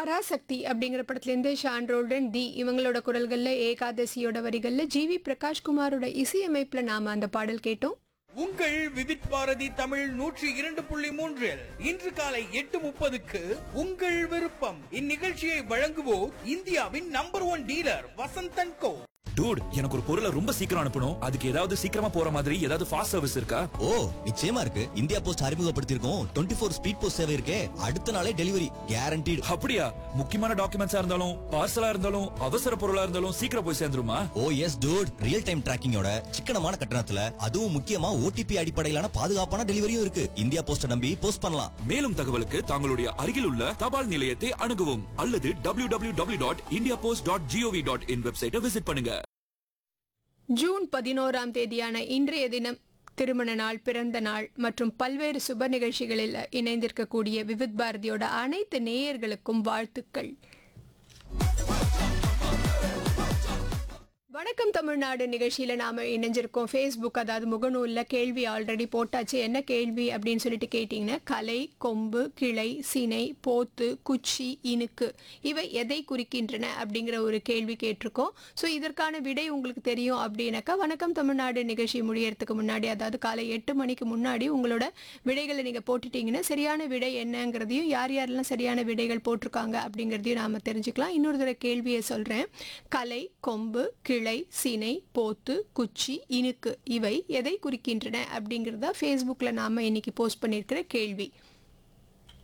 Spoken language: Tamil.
பராசக்தி அப்படிங்கிற படத்துலேருந்து ஷான் ரோல்டன் தி இவங்களோட குரல்களில் ஏகாதசியோட வரிகளில் ஜிவி பிரகாஷ்குமாரோட இசையமைப்பில் நாம் அந்த பாடல் கேட்டோம் உங்கள் விதிட் பாரதி தமிழ் நூற்றி இரண்டு புள்ளி மூன்றில் இன்று காலை எட்டு முப்பதுக்கு உங்கள் விருப்பம் இந்நிகழ்ச்சியை வழங்குவோர் இந்தியாவின் number one dealer Vasanthan co dude எனக்கு ஒரு பொருளை ரொம்ப சீக்கிரம் அனுப்பணும் அதுக்கு ஏதாவது சீக்கிரமா போற மாதிரி ஏதாவது ஃபாஸ்ட் சர்வீஸ் இருக்கா ஓ நிச்சயமா இருக்கு இந்தியா போஸ்ட் அறிமுகப்படுத்தியிருக்கோம் டுவெண்ட்டி ஃபோர் ஸ்பீட் போஸ்ட் சேவை இருக்கே அடுத்த நாளே டெலிவரி கேரண்டீடு அப்படியா முக்கியமான டாக்குமெண்ட்ஸா இருந்தாலும் பார்சலா இருந்தாலும் அவசர பொருளா இருந்தாலும் சீக்கிரம் போய் சேர்ந்துருமா oh yes dude real time டிராக்கிங்கோட சிக்கனமான கட்டணத்துல அதுவும் முக்கியமா ஓடிபி அடிப்படையிலான பாதுகாப்பான டெலிவரியும் இருக்கு இந்தியா போஸ்ட நம்பி போஸ்ட் பண்ணலாம் மேலும் தகவலுக்கு தங்களுடைய அருகில் உள்ள தபால் நிலையத்தை அணுகவும் அல்லது W W W dot India Post dot gov dot in வெப்சைட்டை விசிட் பண்ணுங்க ஜூன் பதினோராம் தேதியான இன்றைய தினம் திருமண நாள் பிறந்த நாள் மற்றும் பல்வேறு சுப நிகழ்ச்சிகளில் இணைந்திருக்கக்கூடிய விவித் பாரதியோட அனைத்து நேயர்களுக்கும் வாழ்த்துக்கள் வணக்கம் தமிழ்நாடு நிகழ்ச்சியில் நாம் இணைஞ்சிருக்கோம் ஃபேஸ்புக் அதாவது முகநூலில் கேள்வி ஆல்ரெடி போட்டாச்சு என்ன கேள்வி அப்படின்னு சொல்லிட்டு கேட்டிங்கன்னா கலை கொம்பு கிளை சினை போத்து குச்சி இனுக்கு இவை எதை குறிக்கின்றன அப்படிங்கிற ஒரு கேள்வி கேட்டிருக்கோம் ஸோ இதற்கான விடை உங்களுக்கு தெரியும் அப்படின்னாக்கா வணக்கம் தமிழ்நாடு நிகழ்ச்சி முடியறதுக்கு முன்னாடி அதாவது காலை எட்டு மணிக்கு முன்னாடி உங்களோட விடைகளை நீங்கள் போட்டுட்டீங்கன்னா சரியான விடை என்னங்கிறதையும் யார் யாரெல்லாம் சரியான விடைகள் போட்டிருக்காங்க அப்படிங்கிறதையும் நாம் தெரிஞ்சுக்கலாம் இன்னொரு தடவை கேள்வியை சொல்கிறேன் கலை கொம்பு கிளை சினை போத்து குச்சி இனுக்கு இவை எதை குறிக்கின்றன அப்படிங்கிறத ஃபேஸ்புக்கில் நாம் இன்னைக்கு போஸ்ட் பண்ணியிருக்கிற கேள்வி